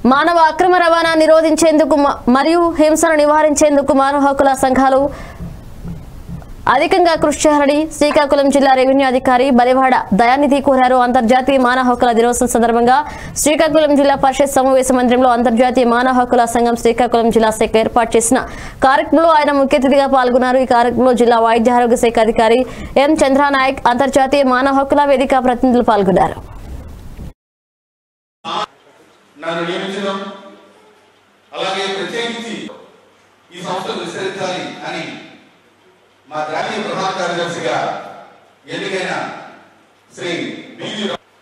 మానవ అక్రమ రవాణా నిరోధించేందుకు మ- మరియు హింసను నివారించేందుకు మానవ హక్కుల సంఘాలు అధికంగా కృషి చేయాలని శ్రీకాకుళం జిల్లా రెవెన్యూ అధికారి బలివాడ దయానిధి కోరారు అంతర్జాతీయ మానవ హక్కుల దినోత్సవం సందర్భంగా శ్రీకాకుళం జిల్లా పరిషత్ సమావేశ మందిరంలో అంతర్జాతీయ మానవ హక్కుల సంఘం శ్రీకాకుళం జిల్లా శాఖ ఏర్పాటు చేసిన కార్యక్రమంలో ఆయన ముఖ్య అతిథిగా పాల్గొన్నారు ఈ కార్యక్రమంలో జిల్లా వైద్య ఆరోగ్య శాఖ అధికారి ఎం చంద్రానాయక్ అంతర్జాతీయ మానవ హక్కుల వేదిక ప్రతినిధులు పాల్గొన్నారు నన్ను నియమించడం అలాగే ప్రత్యేకించి ఈ సంస్థను విస్తరించాలి అని మా జాతీయ ప్రధాన కార్యదర్శిగా ఎన్నికైన శ్రీ బిజి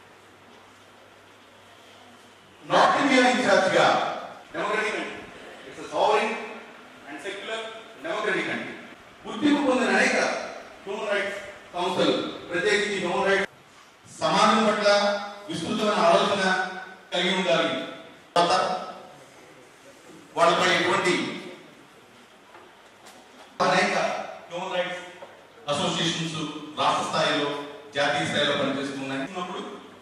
నార్త్ ఇండియా ఇన్ఛార్జిగా democratic it's sovereign and secular democratic country గుర్తింపు పొందిన అనేక హ్యూమన్ రైట్స్ కౌన్సిల్ ప్రత్యేకించి హ్యూమన్ రైట్స్ సమాజం పట్ల విస్తృతమైన ఆలోచన కలిగి ఉండాలి తర్వాత వాళ్ళపై ఎటువంటి అనేక హ్యూమన్ రైట్స్ అసోసియేషన్స్ రాష్ట్ర స్థాయిలో జాతీయ స్థాయిలో పనిచేస్తున్నాయి ఉన్నప్పుడు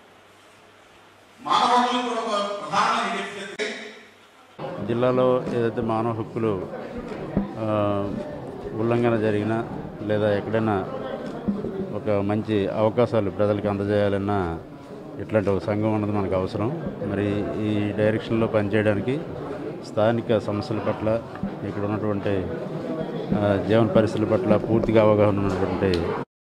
మానవ హక్కులు కూడా ఒక ప్రధానమైన ఇండెక్స్ అయితే జిల్లాలో ఏదైతే మానవ హక్కులు ఆ, ఉల్లంఘన జరిగినా లేదా ఎక్కడైనా ఒక మంచి అవకాశాలు ప్రజలకు అందజేయాలన్నా ఇట్లాంటి ఒక సంఘం అన్నది మనకు అవసరం మరి ఈ డైరెక్షన్లో పనిచేయడానికి స్థానిక సమస్యల పట్ల ఇక్కడ ఉన్నటువంటి ఆ, జీవన పరిస్థితుల పట్ల పూర్తిగా అవగాహన ఉన్నటువంటి